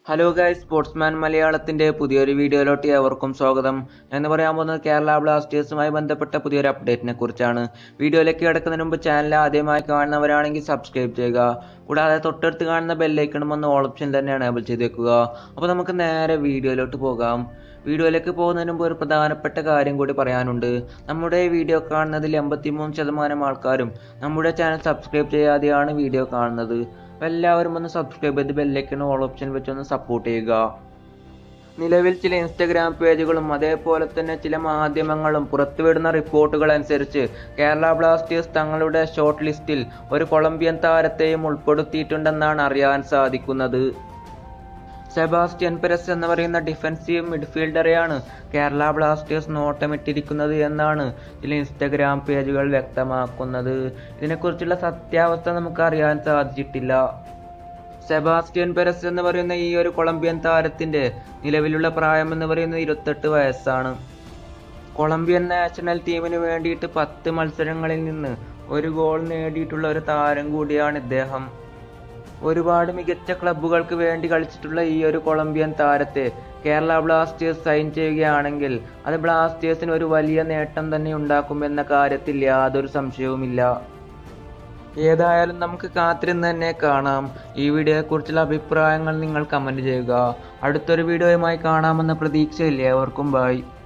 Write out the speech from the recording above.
hello guys sportsman മലയാളത്തിന്റെ പുതിയൊരു വീഡിയോയിലോട്ട് ഏവർക്കും സ്വാഗതം എന്ന് പറയാൻ പോകുന്നത് കേരള ബ്ലാസ്റ്റേഴ്സുമായി ബന്ധപ്പെട്ട പുതിയൊരു അപ്ഡേറ്റിനെ കുറിച്ചാണ് വീഡിയോയിലേക്ക് കിടക്കുന്നതിന് മുമ്പ് ചാനൽ ആദ്യമായി കാണുന്നവരാണെങ്കിൽ സബ്സ്ക്രൈബ് ചെയ്യുക കൂടാതെ തൊട്ടടുത്ത് കാണുന്ന ബെല്ലൈക്കണും ഒന്ന് ഓൾ ഓപ്ഷൻ തന്നെ എനേബിൾ ചെയ്ത് വെക്കുക അപ്പോൾ നമുക്ക് നേരെ വീഡിയോയിലോട്ട് പോകാം വീഡിയോയിലേക്ക് പോകുന്നതിന് മുമ്പ് ഒരു പ്രധാനപ്പെട്ട കാര്യം കൂടി പറയാനുണ്ട് നമ്മുടെ ഈ വീഡിയോ കാണുന്നതിൽ എൺപത്തിമൂന്ന് ശതമാനം ആൾക്കാരും നമ്മുടെ ചാനൽ സബ്സ്ക്രൈബ് ചെയ്യാതെയാണ് വീഡിയോ കാണുന്നത് അപ്പോൾ എല്ലാവരും ഒന്ന് സബ്സ്ക്രൈബ് ചെയ്ത് ബെല്ലൈക്കൺ ഓൾ ഓപ്ഷൻ വെച്ചൊന്ന് സപ്പോർട്ട് ചെയ്യുക നിലവിൽ ചില ഇൻസ്റ്റഗ്രാം പേജുകളും അതേപോലെ തന്നെ ചില മാധ്യമങ്ങളും പുറത്തുവിടുന്ന റിപ്പോർട്ടുകൾ അനുസരിച്ച് കേരള ബ്ലാസ്റ്റേഴ്സ് തങ്ങളുടെ ഷോർട്ട് ലിസ്റ്റിൽ ഒരു കൊളംബിയൻ താരത്തെയും ഉൾപ്പെടുത്തിയിട്ടുണ്ടെന്നാണ് അറിയാൻ സാധിക്കുന്നത് സെബാസ്റ്റ്യൻ പെരസ് എന്ന് പറയുന്ന ഡിഫൻസീവ് മിഡ്ഫീൽഡറെയാണ് കേരള ബ്ലാസ്റ്റേഴ്സ് നോട്ടമിട്ടിരിക്കുന്നത് എന്നാണ് ചില ഇൻസ്റ്റഗ്രാം പേജുകൾ വ്യക്തമാക്കുന്നത് ഇതിനെക്കുറിച്ചുള്ള സത്യാവസ്ഥ നമുക്ക് അറിയാൻ സാധിച്ചിട്ടില്ല സെബാസ്റ്റ്യൻ പെരസ് എന്ന് പറയുന്ന ഈ ഒരു കൊളംബിയൻ താരത്തിന്റെ നിലവിലുള്ള പ്രായം എന്ന് പറയുന്നത് ഇരുപത്തെട്ട് വയസ്സാണ് കൊളംബിയൻ നാഷണൽ ടീമിന് വേണ്ടിയിട്ട് പത്ത് മത്സരങ്ങളിൽ നിന്ന് ഒരു ഗോൾ നേടിയിട്ടുള്ള ഒരു താരം കൂടിയാണ് ഇദ്ദേഹം ഒരുപാട് മികച്ച ക്ലബ്ബുകൾക്ക് വേണ്ടി കളിച്ചിട്ടുള്ള ഈ ഒരു കൊളംബിയൻ താരത്തെ കേരള ബ്ലാസ്റ്റേഴ്സ് സൈൻ ചെയ്യുകയാണെങ്കിൽ അത് ബ്ലാസ്റ്റേഴ്സിന് ഒരു വലിയ നേട്ടം തന്നെ ഉണ്ടാക്കുമെന്ന കാര്യത്തിൽ യാതൊരു സംശയവുമില്ല ഏതായാലും നമുക്ക് കാത്തിരുന്ന് തന്നെ കാണാം ഈ വീഡിയോയെക്കുറിച്ചുള്ള അഭിപ്രായങ്ങൾ നിങ്ങൾ കമൻറ്റ് ചെയ്യുക അടുത്തൊരു വീഡിയോയുമായി കാണാമെന്ന പ്രതീക്ഷയില്ലേ അവർക്കും ബൈ